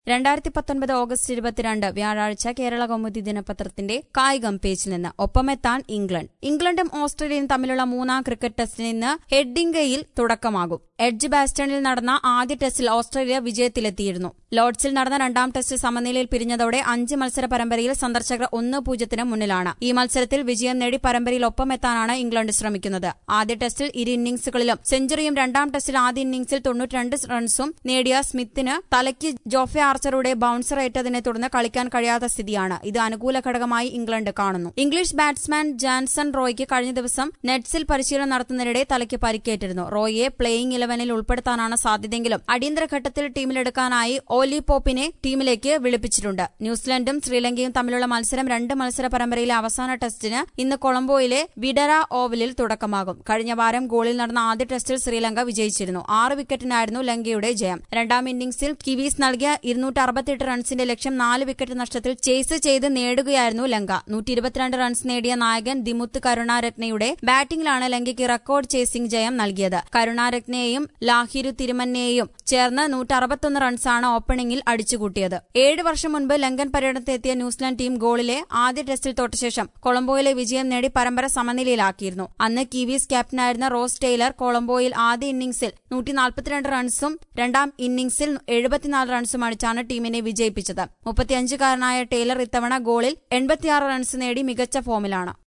രണ്ടായിരത്തി പത്തൊൻപത് ഓഗസ്റ്റ് ഇരുപത്തിരണ്ട് വ്യാഴാഴ്ച കേരള കൗമുദി ദിനപത്രത്തിന്റെ കായികം പേജിൽ നിന്ന് ഒപ്പമെത്താൻ ഇംഗ്ലണ്ട് ഇംഗ്ലണ്ടും ഓസ്ട്രേലിയയും തമ്മിലുള്ള മൂന്നാം ക്രിക്കറ്റ് ടെസ്റ്റിന് ഇന്ന് ഹെഡിംഗയിൽ തുടക്കമാകും എഡ്ജ് ബാസ്റ്റണിൽ നടന്ന ആദ്യ ടെസ്റ്റിൽ ഓസ്ട്രേലിയ വിജയത്തിലെത്തിയിരുന്നു ലോർഡ്സിൽ നടന്ന രണ്ടാം ടെസ്റ്റ് സമനിലയിൽ പിരിഞ്ഞതോടെ അഞ്ച് മത്സര പരമ്പരയിൽ സന്ദർശകർ ഒന്ന് പൂജ്യത്തിന് മുന്നിലാണ് ഈ മത്സരത്തിൽ വിജയം നേടി പരമ്പരയിൽ ഒപ്പമെത്താനാണ് ഇംഗ്ലണ്ട് ശ്രമിക്കുന്നത് ആദ്യ ടെസ്റ്റിൽ ഇരു ഇന്നിംഗ്സുകളിലും സെഞ്ചുറിയും രണ്ടാം ടെസ്റ്റിൽ ആദ്യ ഇന്നിംഗ്സിൽ തൊണ്ണൂറ്റിരണ്ട് റൺസും നേടിയ സ്മിത്തിന് തലയ്ക്ക് ജോഫെ ആർച്ചറുടെ ബൌൺസർ ഏറ്റതിനെ തുടർന്ന് കളിക്കാൻ കഴിയാത്ത സ്ഥിതിയാണ് ഇത് അനുകൂല ഘടകമായി ഇംഗ്ലണ്ട് കാണുന്നു ഇംഗ്ലീഷ് ബാറ്റ്സ്മാൻ ജാൻസൺ റോയ്ക്ക് കഴിഞ്ഞ ദിവസം നെറ്റ്സിൽ പരിശീലനം നടത്തുന്നതിനിടെ തലയ്ക്ക് പരിക്കേറ്റിരുന്നു റോയിയെ പ്ലേയിംഗ് ഇലവനിൽ ഉൾപ്പെടുത്താനാണ് സാധ്യതയെങ്കിലും അടിയന്തര ഘട്ടത്തിൽ ടീമിലെടുക്കാനായി ഓലി പോപ്പിനെ ടീമിലേക്ക് വിളിപ്പിച്ചിട്ടുണ്ട് ന്യൂസിലൻഡും ശ്രീലങ്കയും തമ്മിലുള്ള മത്സരം രണ്ട് മത്സര പരമ്പരയിലെ അവസാന ടെസ്റ്റിന് ഇന്ന് കൊളംബോയിലെ വിഡര ഓവലിൽ തുടക്കമാകും കഴിഞ്ഞ വാരം ഗോളിൽ നടന്ന ആദ്യ ടെസ്റ്റിൽ ശ്രീലങ്ക വിജയിച്ചിരുന്നു ആറ് വിക്കറ്റിനായിരുന്നു ലങ്കയുടെ ജയം രണ്ടാം ഇന്നിംഗ്സിൽ കിവീസ് നൽകിയ ഇരുന്നൂറ്റി അറുപത്തിയെട്ട് റൺസിന്റെ ലക്ഷ്യം നാല് വിക്കറ്റ് നഷ്ടത്തിൽ ചേസ് ചെയ്ത് നേടുകയായിരുന്നു ലങ്ക നൂറ്റി ഇരുപത്തിരണ്ട് റൺസ് നേടിയ നായകൻ ദിമുത്ത് കരുണാരത്നയുടെ ബാറ്റിംഗിലാണ് ലങ്കയ്ക്ക് റെക്കോർഡ് ചേസിംഗ് ജയം നൽകിയത് കരുണാരത്നയെയും ലാഹിരു തിരുമന്നെയും ചേർന്ന് നൂറ്റി അറുപത്തൊന്ന് റൺസാണ് ഓപ്പണിംഗിൽ അടിച്ചുകൂട്ടിയത് ഏഴ് വർഷം മുൻപ് ലങ്കൻ പര്യടനത്തിലെത്തിയ ന്യൂസിലാൻഡ് ടീം ഗോളിലെ ആദ്യ ടെസ്റ്റിൽ തോറ്റ ശേഷം കൊളംബോയിലെ വിജയം നേടി പരമ്പര സമനിലയിലാക്കിയിരുന്നു അന്ന് കിവീസ് ക്യാപ്റ്റനായിരുന്ന റോസ് ടെയ്ലർ കൊളംബോയിൽ ആദ്യ ഇന്നിംഗ്സിൽ നൂറ്റി നാൽപ്പത്തിരണ്ട് റൺസും രണ്ടാം ഇന്നിംഗ്സിൽ എഴുപത്തിനാല് റൺസും അടിച്ചാണ് ടീമിനെ വിജയിപ്പിച്ചത് മുപ്പത്തിയഞ്ചുകാരനായ ടെയ്ലർ ഇത്തവണ ഗോളിൽ എൺപത്തിയാറ് റൺസ് നേടി മികച്ച ഫോമിലാണ്